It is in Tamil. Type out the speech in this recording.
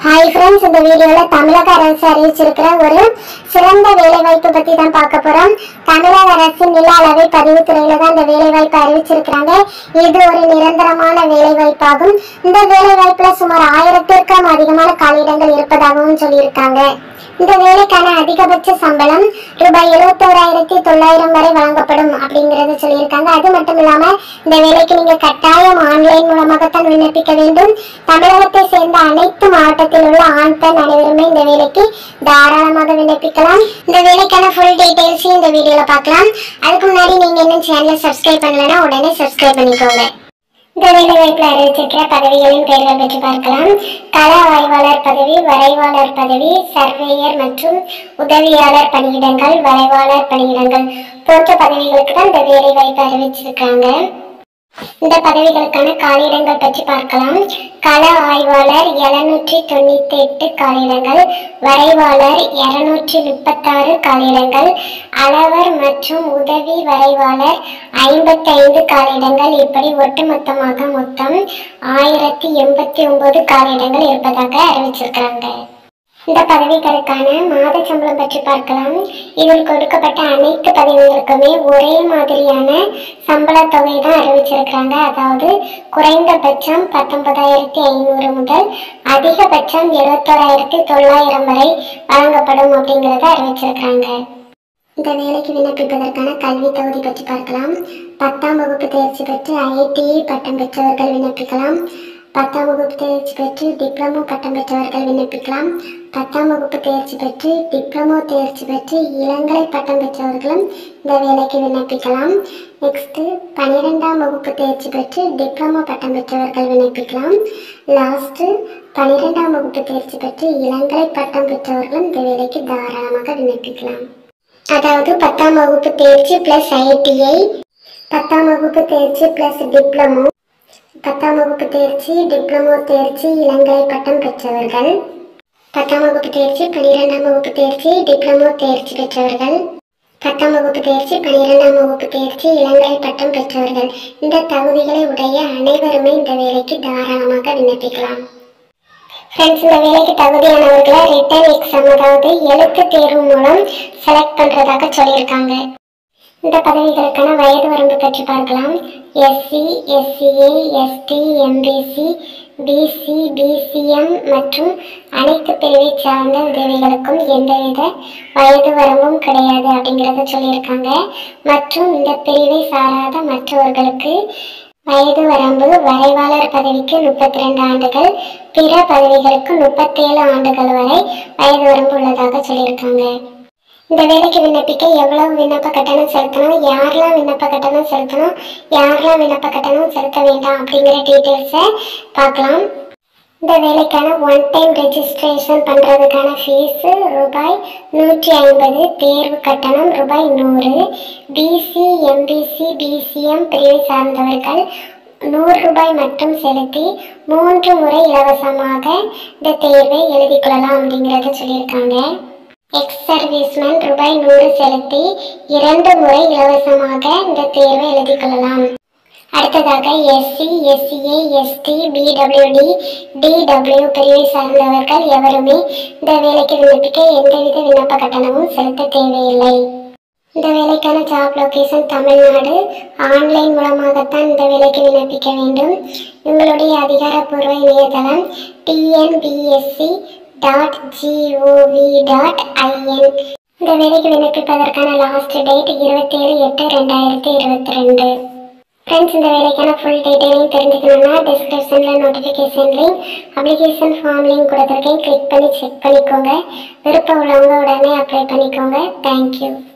ஹாய் ஃப்ரெண்ட்ஸ் இந்த வீடியோல தமிழக அரசு அறிவிச்சிருக்கிற ஒரு சிறந்த வேலைவாய்ப்பு பத்தி தான் பார்க்க போறோம் தமிழக அரசின் நில அளவை பதிவுத்துறையில தான் இந்த வேலைவாய்ப்பு அறிவிச்சிருக்கிறாங்க இது ஒரு நிரந்தரமான வேலைவாய்ப்பாகும் இந்த வேலைவாய்ப்புல சுமார் ஆயிரத்திற்கும் அதிகமான காலியிடங்கள் இருப்பதாகவும் சொல்லியிருக்காங்க இந்த வேலைக்கான அதிகபட்ச சம்பளம் ரூபாய் எழுபத்தோராயிரத்தி தொள்ளாயிரம் வரை வழங்கப்படும் அப்படிங்கறது சொல்லியிருக்காங்க அது மட்டும் இல்லாம இந்த வேலைக்கு நீங்க கட்டாயம் ஆன்லைன் மூலமாகத்தான் விண்ணப்பிக்க வேண்டும் தமிழகத்தை சேர்ந்த அனைத்து மாவட்டத்தில் உள்ள ஆண் பெண் அனைவருமே இந்த வேலைக்கு தாராளமாக விண்ணப்பிக்கலாம் இந்த வேலைக்கான ஃபுல் டீடைல்ஸ் இந்த வீடியோல பார்க்கலாம் அதுக்கு முன்னாடி நீங்க இன்னும் சேனலை சப்ஸ்கிரைப் பண்ணலன்னா உடனே சப்ஸ்கிரைப் பண்ணிக்கோங்க இந்த வேலை வாய்ப்பில் அறிவிச்சிருக்கிற பதவிகளின் பெயர்கள் பற்றி பார்க்கலாம் கள ஆய்வாளர் பதவி வரைவாளர் பதவி சர்வேயர் மற்றும் உதவியாளர் பணியிடங்கள் வரைவாளர் பணியிடங்கள் போன்ற பதவிகளுக்கு தான் இந்த வேலை வாய்ப்பு அறிவிச்சிருக்காங்க இந்த பதவிகளுக்கான காலியிடங்கள் பற்றி பார்க்கலாம் கள ஆய்வாளர் எழுநூற்றி தொண்ணூத்தி எட்டு காலியிடங்கள் வரைவாளர் இருநூற்றி முப்பத்தாறு காலியிடங்கள் அளவர் மற்றும் உதவி வரைவாளர் ஐம்பத்தி ஐந்து காலியிடங்கள் இப்படி ஒட்டுமொத்தமாக மொத்தம் ஆயிரத்தி எண்பத்தி ஒன்பது காலியிடங்கள் இருப்பதாக அறிவிச்சிருக்காங்க இந்த பதவிகளுக்கான மாத சம்பளம் பற்றி பார்க்கலாம் இதில் கொடுக்கப்பட்ட அனைத்து பதவிகளுக்குமே ஒரே மாதிரியான சம்பள தொகை தான் அறிவிச்சிருக்கிறாங்க அதாவது குறைந்தபட்சம் பத்தொன்பதாயிரத்தி ஐநூறு முதல் அதிகபட்சம் எழுபத்தோராயிரத்தி தொள்ளாயிரம் வரை வழங்கப்படும் அப்படிங்கிறத அறிவிச்சிருக்கிறாங்க இந்த வேலைக்கு விண்ணப்பிப்பதற்கான கல்வி தகுதி பற்றி பார்க்கலாம் பத்தாம் வகுப்பு தேர்ச்சி பெற்று ஐஐடிஐ பட்டம் பெற்றவர்கள் விண்ணப்பிக்கலாம் பத்தாம் வகுப்பு தேர்ச்சி பெற்று டிப்ளமோ பட்டம் பெற்றவர்கள் விண்ணப்பிக்கலாம் பத்தாம் வகுப்பு தேர்ச்சி பெற்று டிப்ளமோ தேர்ச்சி பெற்று இளங்கலை பட்டம் பெற்றவர்களும் இந்த வேலைக்கு விண்ணப்பிக்கலாம் நெக்ஸ்ட்டு பன்னிரெண்டாம் வகுப்பு தேர்ச்சி பெற்று டிப்ளமோ பட்டம் பெற்றவர்கள் விண்ணப்பிக்கலாம் லாஸ்ட்டு பன்னிரெண்டாம் வகுப்பு தேர்ச்சி பெற்று இளங்கலை பட்டம் பெற்றவர்களும் இந்த வேலைக்கு தாராளமாக விண்ணப்பிக்கலாம் அதாவது பத்தாம் வகுப்பு தேர்ச்சி ப்ளஸ் ஐடிஐ பத்தாம் வகுப்பு தேர்ச்சி ப்ளஸ் டிப்ளமோ பத்தாம் வகுப்பு தேர்ச்சி டிப்ளமோ தேர்ச்சி இளங்கலை பட்டம் பெற்றவர்கள் பத்தாம் வகுப்பு தேர்ச்சி பன்னிரெண்டாம் வகுப்பு தேர்ச்சி டிப்ளமோ தேர்ச்சி பெற்றவர்கள் பத்தாம் வகுப்பு தேர்ச்சி பன்னிரெண்டாம் வகுப்பு தேர்ச்சி இளங்கலை பட்டம் பெற்றவர்கள் இந்த தகுதிகளை உடைய அனைவருமே இந்த வேலைக்கு தாராளமாக விண்ணப்பிக்கலாம் ஃப்ரெண்ட்ஸ் இந்த வேலைக்கு தகுதியானவர்களை ரிட்டன் எக்ஸாம் அதாவது எழுத்து தேர்வு மூலம் செலக்ட் பண்ணுறதாக சொல்லியிருக்காங்க இந்த பதவிகளுக்கான வயது வரம்பு பற்றி பார்க்கலாம் SC SCA ST MBC BC BCM மற்றும் அனைத்து பிரிவை சார்ந்த உதவிகளுக்கும் எந்தவித வயது வரம்பும் கிடையாது அப்படிங்கிறத சொல்லியிருக்காங்க மற்றும் இந்த பிரிவை சாராத மற்றவர்களுக்கு வயது வரம்பு வரைவாளர் பதவிக்கு முப்பத்தி ரெண்டு ஆண்டுகள் பிற பதவிகளுக்கு முப்பத்தேழு ஆண்டுகள் வரை வயது வரம்பு உள்ளதாக சொல்லியிருக்காங்க இந்த வேலைக்கு விண்ணப்பிக்க எவ்வளவு விண்ணப்ப கட்டணம் செலுத்தணும் யாரெல்லாம் விண்ணப்ப கட்டணம் செலுத்தணும் யாரெல்லாம் விண்ணப்ப கட்டணம் செலுத்த வேண்டாம் அப்படிங்கிற டீட்டெயில்ஸை பார்க்கலாம் இந்த வேலைக்கான ஒன் டைம் ரெஜிஸ்ட்ரேஷன் பண்ணுறதுக்கான ஃபீஸு ரூபாய் நூற்றி ஐம்பது தேர்வு கட்டணம் ரூபாய் நூறு பிசி எம்பிசி பிசிஎம் பிரிவை சார்ந்தவர்கள் நூறு ரூபாய் மட்டும் செலுத்தி மூன்று முறை இலவசமாக இந்த தேர்வை எழுதிக் கொள்ளலாம் அப்படிங்கிறத சொல்லியிருக்காங்க எக்ஸ் சர்வீஸ்மேன் ரூபாய் நூறு செலுத்தி இரண்டு முறை இலவசமாக இந்த தேர்வை எழுதிக் கொள்ளலாம் அடுத்ததாக SC SCA ST PWD DW பிரிவை சார்ந்தவர்கள் எவருமே இந்த வேலைக்கு விண்ணப்பிக்க எந்தவித விண்ணப்ப கட்டணமும் செலுத்த தேவையில்லை இந்த வேலைக்கான ஜாப் லொகேஷன் தமிழ்நாடு ஆன்லைன் மூலமாகத்தான் இந்த வேலைக்கு விண்ணப்பிக்க வேண்டும் உங்களுடைய அதிகாரப்பூர்வ இணையதளம் TNPSC dot GOV dot IN இந்த வேலைக்கு விண்ணப்பிப்பதற்கான லாஸ்ட் டேட் இருபத்தேழு எட்டு ரெண்டாயிரத்தி இருபத்தி ரெண்டு ஃப்ரெண்ட்ஸ் இந்த வேலைக்கான ஃபுல் டீட்டெயிலையும் தெரிஞ்சுக்கணும்னா டிஸ்கிரிப்ஷனில் notification link application form link கொடுத்துருக்கேன் கிளிக் பண்ணி செக் பண்ணிக்கோங்க விருப்பம் உள்ளவங்க உடனே அப்ளை பண்ணிக்கோங்க தேங்க்யூ